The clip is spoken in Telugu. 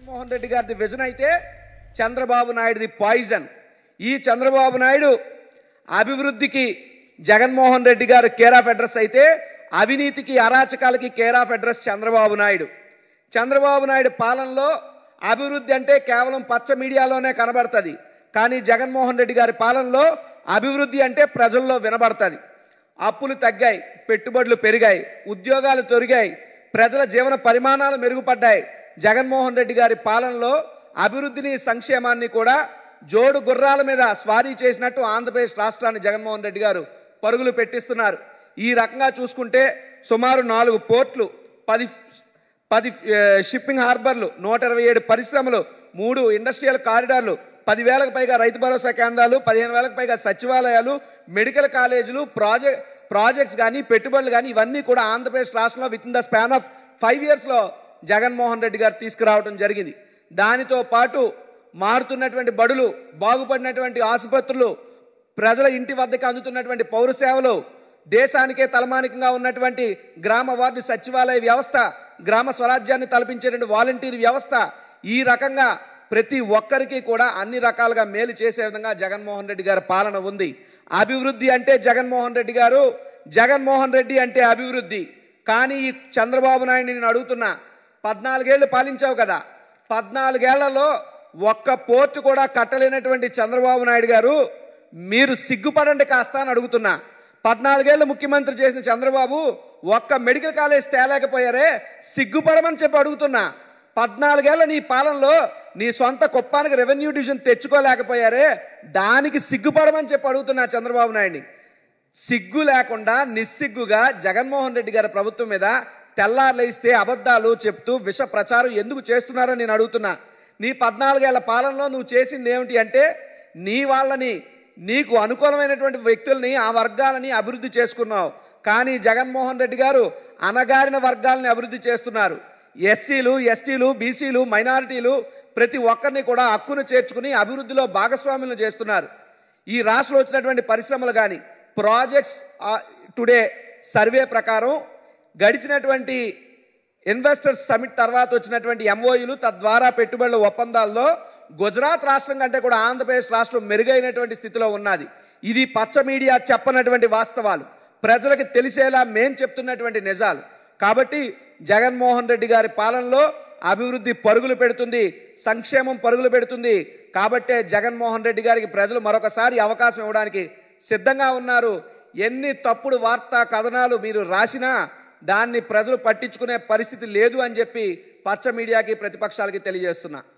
జగన్మోహన్ రెడ్డి గారిది విజన్ అయితే చంద్రబాబు నాయుడుది పాయిజన్ ఈ చంద్రబాబు నాయుడు అభివృద్ధికి జగన్మోహన్ రెడ్డి గారు కేర్ ఆఫ్ అడ్రస్ అయితే అవినీతికి అరాచకాలకి care of address Chandrababu Naidu Chandrababu Naidu పాలనలో అభివృద్ధి అంటే కేవలం పచ్చ మీడియాలోనే కనబడుతుంది కానీ జగన్మోహన్ రెడ్డి గారి పాలనలో అభివృద్ధి అంటే ప్రజల్లో వినబడుతుంది అప్పులు తగ్గాయి పెట్టుబడులు పెరిగాయి ఉద్యోగాలు తొరిగాయి ప్రజల జీవన పరిమాణాలు మెరుగుపడ్డాయి జగన్మోహన్ రెడ్డి గారి పాలనలో అభివృద్ధిని సంక్షేమాన్ని కూడా జోడు గుర్రాల మీద స్వారీ చేసినట్టు ఆంధ్రప్రదేశ్ రాష్ట్రాన్ని జగన్మోహన్ రెడ్డి గారు పరుగులు పెట్టిస్తున్నారు ఈ రకంగా చూసుకుంటే సుమారు నాలుగు పోర్ట్లు పది పది ఆ, షిప్పింగ్ హార్బర్లు నూట ఇరవై ఏడు పరిశ్రమలు మూడు ఇండస్ట్రియల్ కారిడార్లు పదివేలకు పైగా రైతు భరోసా కేంద్రాలు పదిహేను వేలకు పైగా సచివాలయాలు మెడికల్ కాలేజీలు ప్రాజెక్ట్ ప్రాజెక్ట్స్ కానీ పెట్టుబడులు కానీ ఇవన్నీ కూడా ఆంధ్రప్రదేశ్ రాష్ట్రంలో with in the span of five ఇయర్స్లో జగన్మోహన్ రెడ్డి గారు తీసుకురావడం జరిగింది దానితో పాటు మారుతున్నటువంటి బడులు బాగుపడినటువంటి ఆసుపత్రులు ప్రజల ఇంటి వద్దకు అందుతున్నటువంటి పౌర సేవలు దేశానికే తలమానికంగా ఉన్నటువంటి గ్రామ వార్డు సచివాలయ వ్యవస్థ గ్రామ స్వరాజ్యాన్ని తలపించేటువంటి వాలంటీర్ వ్యవస్థ ఈ రకంగా ప్రతి ఒక్కరికి కూడా అన్ని రకాలుగా మేలు చేసే విధంగా జగన్మోహన్ రెడ్డి గారి పాలన ఉంది అభివృద్ధి అంటే జగన్మోహన్ రెడ్డి గారు జగన్మోహన్ రెడ్డి అంటే అభివృద్ధి కానీ ఈ చంద్రబాబు నాయుడు నేను అడుగుతున్నా పద్నాలుగేళ్లు పాలించావు కదా పద్నాలుగేళ్లలో ఒక్క పోర్టు కూడా కట్టలేనటువంటి చంద్రబాబు నాయుడు గారు మీరు సిగ్గుపడండి కాస్త అని అడుగుతున్నా పద్నాలుగేళ్లు ముఖ్యమంత్రి చేసిన చంద్రబాబు ఒక్క మెడికల్ కాలేజ్ తేలేకపోయారే సిగ్గుపడమని చెప్పి అడుగుతున్నా పద్నాలుగేళ్ల నీ పాలనలో నీ సొంత కుప్పానికి రెవెన్యూ డివిజన్ తెచ్చుకోలేకపోయారే దానికి సిగ్గుపడమని చెప్పి అడుగుతున్నా చంద్రబాబు నాయుడిని సిగ్గు లేకుండా నిస్సిగ్గుగా జగన్మోహన్ రెడ్డి గారి ప్రభుత్వం మీద తెల్లారులేస్తే అబద్ధాలు చెప్తూ విష ప్రచారం ఎందుకు చేస్తున్నారని నేను అడుగుతున్నా నీ పద్నాలుగేళ్ల పాలనలో నువ్వు చేసింది ఏమిటి అంటే నీ వాళ్ళని నీకు అనుకూలమైనటువంటి వ్యక్తుల్ని ఆ వర్గాలని అభివృద్ధి చేసుకున్నావు కానీ జగన్మోహన్ రెడ్డి గారు అనగారిన వర్గాలని అభివృద్ధి చేస్తున్నారు ఎస్సీలు ఎస్టీలు బీసీలు మైనారిటీలు ప్రతి ఒక్కరిని కూడా హక్కును చేర్చుకుని అభివృద్ధిలో భాగస్వాములను చేస్తున్నారు ఈ రాష్ట్రంలో వచ్చినటువంటి పరిశ్రమలు కానీ ప్రాజెక్ట్స్ టుడే సర్వే ప్రకారం గడిచినటువంటి ఇన్వెస్టర్స్ సమిట్ తర్వాత వచ్చినటువంటి ఎంఓయూలు తద్వారా పెట్టుబడుల ఒప్పందాల్లో గుజరాత్ రాష్ట్రం కంటే కూడా ఆంధ్రప్రదేశ్ రాష్ట్రం మెరుగైనటువంటి స్థితిలో ఉన్నది ఇది పచ్చ మీడియా చెప్పనటువంటి వాస్తవాలు ప్రజలకు తెలిసేలా మేం చెప్తున్నటువంటి నిజాలు కాబట్టి జగన్మోహన్ రెడ్డి గారి పాలనలో అభివృద్ధి పరుగులు పెడుతుంది సంక్షేమం పరుగులు పెడుతుంది కాబట్టే జగన్మోహన్ రెడ్డి గారికి ప్రజలు మరొకసారి అవకాశం ఇవ్వడానికి సిద్ధంగా ఉన్నారు ఎన్ని తప్పుడు వార్తా కథనాలు మీరు రాసినా దాన్ని ప్రజలు పట్టించుకునే పరిస్థితి లేదు అని చెప్పి పచ్చ మీడియాకి ప్రతిపక్షాలకి తెలియజేస్తున్నా